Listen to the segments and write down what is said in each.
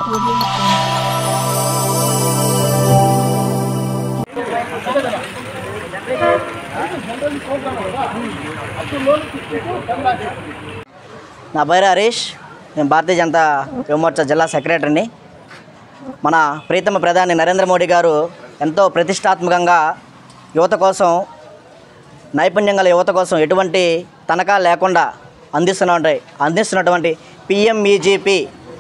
నా పేరు హరీష్ నేను భారతీయ జనతా యువమోర్చా జిల్లా సెక్రటరీని మన ప్రీతమ ప్రధాని నరేంద్ర మోడీ గారు ఎంతో ప్రతిష్టాత్మకంగా యువత కోసం నైపుణ్యం గల యువత కోసం ఎటువంటి తనఖా లేకుండా అందిస్తున్న అందిస్తున్నటువంటి పిఎంఈజీపీ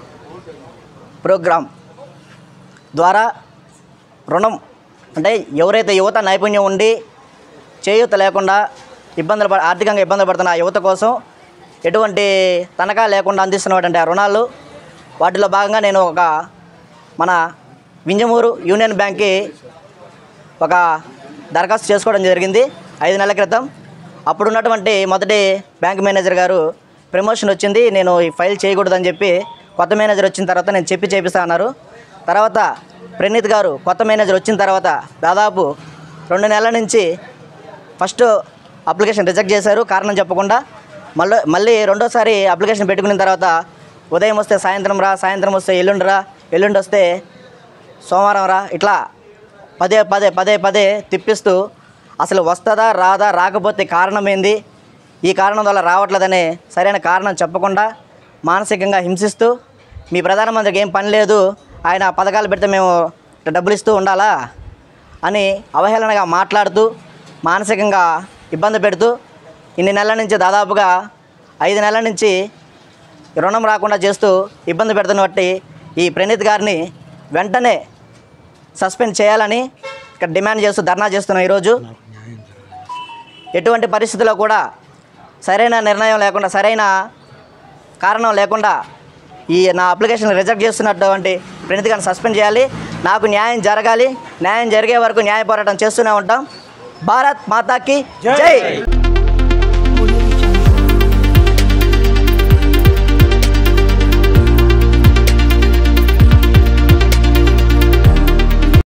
ప్రోగ్రాం ద్వారా రుణం అంటే ఎవరైతే యువత నైపుణ్యం ఉండి చేయూత లేకుండా ఇబ్బందులు పడ ఆర్థికంగా ఇబ్బందులు పడుతున్న ఆ యువత కోసం ఎటువంటి తనఖా లేకుండా అందిస్తున్నటువంటి ఆ రుణాలు వాటిలో భాగంగా నేను ఒక మన వింజమూరు యూనియన్ బ్యాంక్కి ఒక దరఖాస్తు చేసుకోవడం జరిగింది ఐదు నెలల క్రితం అప్పుడు ఉన్నటువంటి మొదటి బ్యాంక్ మేనేజర్ గారు ప్రమోషన్ వచ్చింది నేను ఈ ఫైల్ చేయకూడదని చెప్పి కొత్త మేనేజర్ వచ్చిన తర్వాత నేను చెప్పి చేపిస్తా అన్నారు తర్వాత ప్రణీత్ గారు కొత్త మేనేజర్ వచ్చిన తర్వాత దాదాపు రెండు నెలల నుంచి ఫస్ట్ అప్లికేషన్ రిజెక్ట్ చేశారు కారణం చెప్పకుండా మళ్ళీ మళ్ళీ రెండోసారి అప్లికేషన్ పెట్టుకున్న తర్వాత ఉదయం వస్తే సాయంత్రం రా సాయంత్రం వస్తే ఎల్లుండి రా ఎల్లుండి వస్తే సోమవారం రా ఇట్లా పదే పదే పదే పదే తిప్పిస్తూ అసలు వస్తుందా రాదా రాకపోతే కారణం ఏంది ఈ కారణం వల్ల రావట్లేదనే సరైన కారణం చెప్పకుండా మానసికంగా హింసిస్తూ మీ ప్రధానమంత్రికి ఏం పని లేదు ఆయన పథకాలు పెడితే మేము డబ్బులు ఇస్తూ ఉండాలా అని అవహేళనగా మాట్లాడుతూ మానసికంగా ఇబ్బంది పెడుతూ ఇన్ని నెలల నుంచి దాదాపుగా ఐదు నెలల నుంచి రుణం రాకుండా చేస్తూ ఇబ్బంది పెడుతున్న బట్టి ఈ ప్రణీత్ గారిని వెంటనే సస్పెండ్ చేయాలని ఇక్కడ డిమాండ్ చేస్తూ ధర్నా చేస్తున్నాం ఈరోజు ఎటువంటి పరిస్థితుల్లో కూడా సరైన నిర్ణయం లేకుండా సరైన కారణం లేకుండా ఈ నా అప్లికేషన్ రిజెక్ట్ చేస్తున్నటువంటి ప్రణీత్ గారిని సస్పెండ్ చేయాలి నాకు న్యాయం జరగాలి న్యాయం జరిగే వరకు న్యాయ పోరాటం చేస్తూనే ఉంటాం భారత్ మాతాకి జై